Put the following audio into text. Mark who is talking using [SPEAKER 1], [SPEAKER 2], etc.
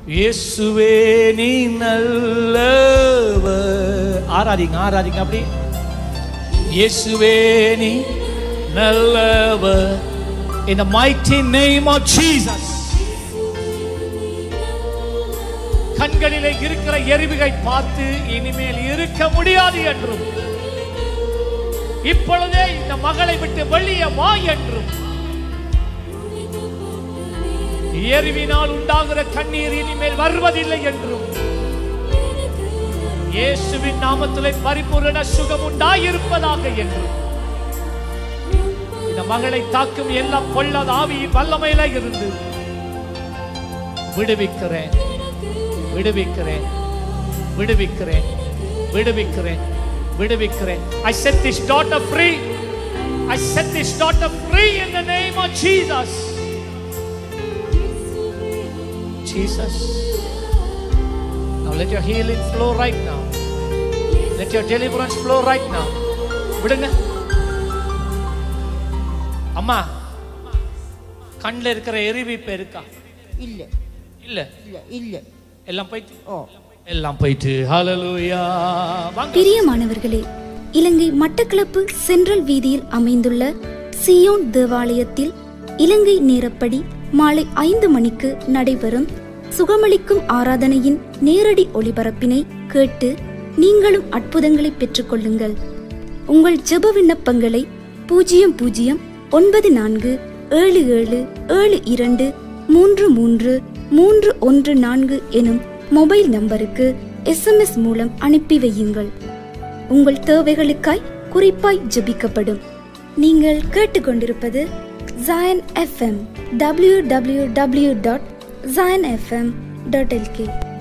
[SPEAKER 1] இயேசுவே நீ நல்லவர் ஆராதிங்க ஆராதிங்க அப்படி இயேசுவே நீ நல்லவர் in the mighty name of Jesus கண்களிலே இருக்கிற எரிவுகை பார்த்து இனிமேல் இருக்க முடியாது என்றும் இப்பொழுதே இந்த மகளை விட்டு வெளியே வா என்றும் எரிவினால் உண்டாகிற கண்ணீர் இனிமேல் வருவதில்லை என்றும் இயேசுவின் நாமத்திலே பரிபூரண சுகம் உண்டாயிருப்பதாக என்றும் இந்த மகளை தாக்கும் எல்லா பொல்லாத ஆவியின் வல்லமையில இருந்து விடுவிக்கிறேன் விடுவிக்கிறேன் விடுவிக்கிறேன் விடுவிக்கிறேன் விடுவிக்கிறேன் I set this daughter free I set this daughter free in the name of Jesus Jesus now let your healing flow right now let your deliverance flow right now விடுங்க அம்மா கண்ணில் இருக்கிற எரிவிப்பு இருக்கா
[SPEAKER 2] இல்ல
[SPEAKER 1] இல்ல
[SPEAKER 2] இல்ல இல்ல
[SPEAKER 1] எல்லாம் போயிட்டு
[SPEAKER 2] ஓ
[SPEAKER 1] எல்லாம் போயிட்டு ஹalleluya வாங்க
[SPEAKER 3] பிரியமானவர்களே இலங்கை மட்டக்களப்பு சென்ட்ரல் வீதியில் அமைந்துள்ள சியோன் தேவாலயத்தில் இலங்கை நேரப்படி மாலை ஐந்து மணிக்கு நடைபெறும் சுகமளிக்கும் ஆராதனையின் நேரடி ஒளிபரப்பினை கேட்டு நீங்களும் அற்புதங்களை பெற்றுக்கொள்ளுங்கள் உங்கள் ஜெப விண்ணப்பங்களை பூஜ்ஜியம் பூஜ்ஜியம் ஒன்பது நான்கு ஏழு ஏழு ஏழு இரண்டு மூன்று மூன்று மூன்று ஒன்று நான்கு எனும் மொபைல் நம்பருக்கு எஸ்எம்எஸ் மூலம் அனுப்பி வையுங்கள் உங்கள் தேவைகளுக்காய் குறிப்பாய் ஜெபிக்கப்படும் நீங்கள் கேட்டுக்கொண்டிருப்பது Zion FM W W W dot Zion FM dot L K